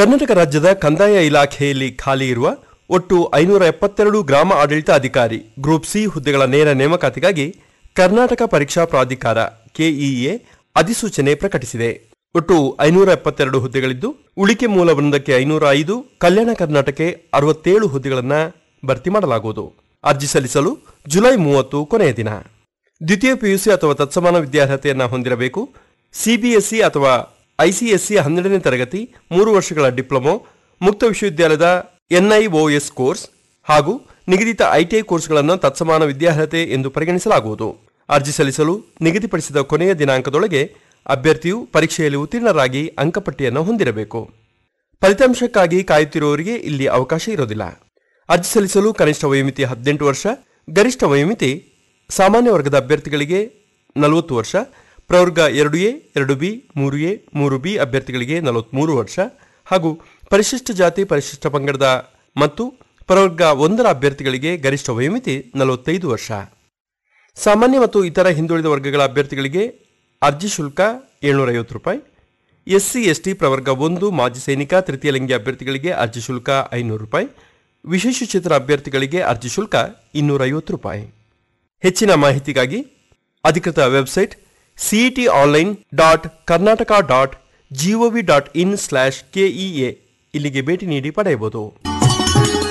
ಕರ್ನಾಟಕ ರಾಜ್ಯದ ಕಂದಾಯ ಇಲಾಖೆಯಲ್ಲಿ ಖಾಲಿ ಇರುವ ಒಟ್ಟು ಐನೂರ ಎಪ್ಪತ್ತೆರಡು ಗ್ರಾಮ ಆಡಳಿತ ಅಧಿಕಾರಿ ಗ್ರೂಪ್ ಸಿ ಹುದ್ದೆಗಳ ನೇರ ನೇಮಕಾತಿಗಾಗಿ ಕರ್ನಾಟಕ ಪರೀಕ್ಷಾ ಪ್ರಾಧಿಕಾರ ಕೆಇಎ ಅಧಿಸೂಚನೆ ಪ್ರಕಟಿಸಿದೆ ಒಟ್ಟು ಐನೂರ ಎಪ್ಪತ್ತೆರಡು ಹುದ್ದೆಗಳಿದ್ದು ಉಳಿಕೆ ಮೂಲವೃಂದಕ್ಕೆ ಐನೂರ ಐದು ಕಲ್ಯಾಣ ಕರ್ನಾಟಕಕ್ಕೆ ಅರವತ್ತೇಳು ಹುದ್ದೆಗಳನ್ನು ಭರ್ತಿ ಮಾಡಲಾಗುವುದು ಅರ್ಜಿ ಸಲ್ಲಿಸಲು ಜುಲೈ ಮೂವತ್ತು ಕೊನೆಯ ದಿನ ದ್ವಿತೀಯ ಪಿಯುಸಿ ಅಥವಾ ತತ್ಸಮಾನ ವಿದ್ಯಾರ್ಹತೆಯನ್ನು ಹೊಂದಿರಬೇಕು ಸಿಬಿಎಸ್ಇ ಅಥವಾ ಐಸಿಎಸ್ಸಿ ಹನ್ನೆರಡನೇ ತರಗತಿ ಮೂರು ವರ್ಷಗಳ ಡಿಪ್ಲೊಮೊ ಮುಕ್ತ ವಿಶ್ವವಿದ್ಯಾಲಯದ ಎನ್ಐಒಎಸ್ ಕೋರ್ಸ್ ಹಾಗೂ ನಿಗದಿತ ಐಟಿಐ ಕೋರ್ಸ್ಗಳನ್ನು ತತ್ಸಮಾನ ವಿದ್ಯಾರ್ಹತೆ ಎಂದು ಪರಿಗಣಿಸಲಾಗುವುದು ಅರ್ಜಿ ಸಲ್ಲಿಸಲು ನಿಗದಿಪಡಿಸಿದ ಕೊನೆಯ ದಿನಾಂಕದೊಳಗೆ ಅಭ್ಯರ್ಥಿಯು ಪರೀಕ್ಷೆಯಲ್ಲಿ ಉತ್ತೀರ್ಣರಾಗಿ ಅಂಕಪಟ್ಟಿಯನ್ನು ಹೊಂದಿರಬೇಕು ಫಲಿತಾಂಶಕ್ಕಾಗಿ ಕಾಯುತ್ತಿರುವವರಿಗೆ ಇಲ್ಲಿ ಅವಕಾಶ ಇರೋದಿಲ್ಲ ಅರ್ಜಿ ಸಲ್ಲಿಸಲು ಕನಿಷ್ಠ ವಯೋಮಿತಿ ಹದಿನೆಂಟು ವರ್ಷ ಗರಿಷ್ಠ ವಯೋಮಿತಿ ಸಾಮಾನ್ಯ ವರ್ಗದ ಅಭ್ಯರ್ಥಿಗಳಿಗೆ ನಲವತ್ತು ವರ್ಷ ಪ್ರವರ್ಗ ಎರಡು ಎ ಎರಡು ಬಿ ಮೂರು ಎ ಮೂರು ಬಿ ಅಭ್ಯರ್ಥಿಗಳಿಗೆ ನಲವತ್ಮೂರು ವರ್ಷ ಹಾಗೂ ಪರಿಶಿಷ್ಟ ಜಾತಿ ಪರಿಶಿಷ್ಟ ಪಂಗಡದ ಮತ್ತು ಪ್ರವರ್ಗ ಒಂದರ ಅಭ್ಯರ್ಥಿಗಳಿಗೆ ಗರಿಷ್ಠ ವಯೋಮಿತಿ ನಲವತ್ತೈದು ವರ್ಷ ಸಾಮಾನ್ಯ ಮತ್ತು ಇತರ ಹಿಂದುಳಿದ ವರ್ಗಗಳ ಅಭ್ಯರ್ಥಿಗಳಿಗೆ ಅರ್ಜಿ ಶುಲ್ಕ ಏಳ್ನೂರ ಐವತ್ತು ರೂಪಾಯಿ ಎಸ್ಸಿ ಎಸ್ಟಿ ಪ್ರವರ್ಗ ಒಂದು ಮಾಜಿ ಸೈನಿಕ ತೃತೀಯ ಲಿಂಗಿ ಅಭ್ಯರ್ಥಿಗಳಿಗೆ ಅರ್ಜಿ ಶುಲ್ಕ ಐನೂರು ರೂಪಾಯಿ ವಿಶೇಷಚೇತರ ಅಭ್ಯರ್ಥಿಗಳಿಗೆ ಅರ್ಜಿ ಶುಲ್ಕ ಇನ್ನೂರ ಐವತ್ತು ರೂಪಾಯಿ ಹೆಚ್ಚಿನ ಮಾಹಿತಿಗಾಗಿ ಅಧಿಕೃತ website CET online dot Karnataka dot GOV dot in slash KEA ಇಲ್ಲಿಗೆ ಭೇಟಿ ನೀಡಿ ಪಡೆಯಬಹುದು